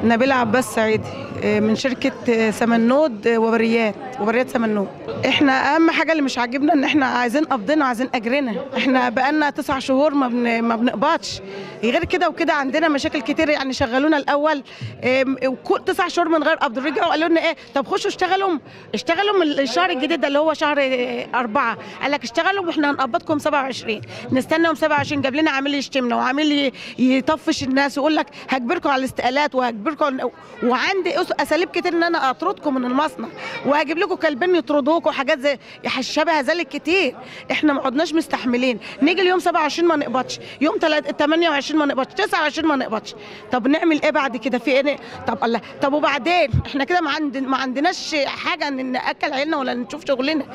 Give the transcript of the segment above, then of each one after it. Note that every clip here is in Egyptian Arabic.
نبيلة عباس سعيدي آه، من شركة آه، سمنود آه، وبريات وبريات سمنود احنا اهم حاجة اللي مش عاجبنا ان احنا عايزين قبضنا عايزين اجرنا احنا بقالنا تسع شهور ما, بن... ما بنقبضش غير كده وكده عندنا مشاكل كتير يعني شغلونا الاول آم، وكل- تسع شهور من غير قبض رجعوا قالوا لنا ايه طب خشوا اشتغلوا اشتغلوا من الشهر الجديد ده اللي هو شهر آه، أربعة قال لك اشتغلوا واحنا هنقبضكم 27 نستنى يوم 27 جاب لنا عامل يشتمنا وعامل ي- يطفش الناس ويقول لك هجبركم على الاستقالات وهجبركم وعندي أس- اساليب كتير ان انا اطردكم من المصنع وهجيب لكم كلبين يطردوكوا وحاجات زي شبه ذلك كتير احنا ما عدناش مستحملين نيجي اليوم 27 ما نقبضش يوم 3 28 ما نقبضش 29 ما نقبضش طب نعمل ايه بعد كده في ايه طب الله طب وبعدين احنا كده ما, عند... ما عندناش حاجه ان ناكل عيالنا ولا نشوف شغلنا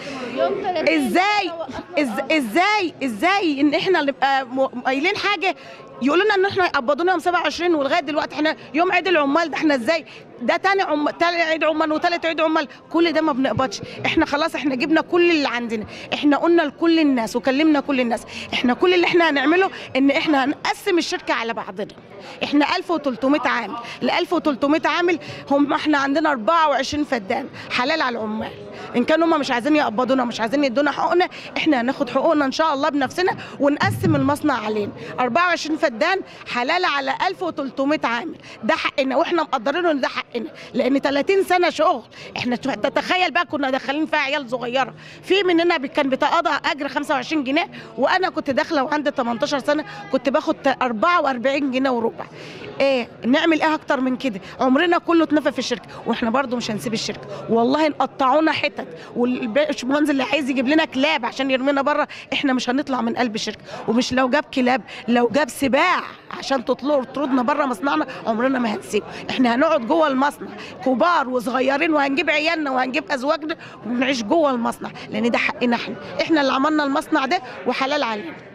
ازاي إز- ازاي ازاي ان احنا نبقى م- قايلين حاجه يقولوا لنا ان احنا يقبضونا يوم 27 ولغايه دلوقتي احنا يوم عيد العمال ده احنا ازاي ده تاني عم... تاني عيد عمال وتالت عيد عمال كل ده ما بنقبضش احنا خلاص احنا جبنا كل اللي عندنا احنا قلنا لكل الناس وكلمنا كل الناس احنا كل اللي احنا هنعمله ان احنا هنقسم الشركه على بعضنا احنا 1300 عامل ال 1300 عامل هم احنا عندنا 24 فدان حلال على العمال ان كانوا هم مش عايزين يقبضونا مش عايزين يدونا حقوقنا احنا هناخد حقوقنا ان شاء الله بنفسنا ونقسم المصنع علينا 24 فدان حلال على 1300 عامل ده حقنا واحنا مقدرينه ان ده حقنا لان 30 سنه شغل احنا شو- تتخيل بقى كنا داخلين فيها عيال صغيره في مننا بي- كان بيتقاضى اجر 25 جنيه وانا كنت داخله وعندي 18 سنه كنت باخد 44 جنيه وربع ايه نعمل ايه اكتر من كده عمرنا كله اتنفى في الشركه واحنا برضو مش هنسيب الشركه والله نقطعونا حتت والباشمهندس اللي عايز يجيب لنا كلاب عشان يرمينا بره احنا مش هنطلع من قلب الشركه ومش لو جاب كلاب لو جاب سباع عشان تطلع تطردنا بره مصنعنا عمرنا ما هنسيبه احنا هنقعد جوه المصنع كبار وصغيرين وهنجيب عيالنا وهنجيب ازواجنا ونعيش جوه المصنع لان ده حقنا احنا احنا اللي عملنا المصنع ده وحلال علينا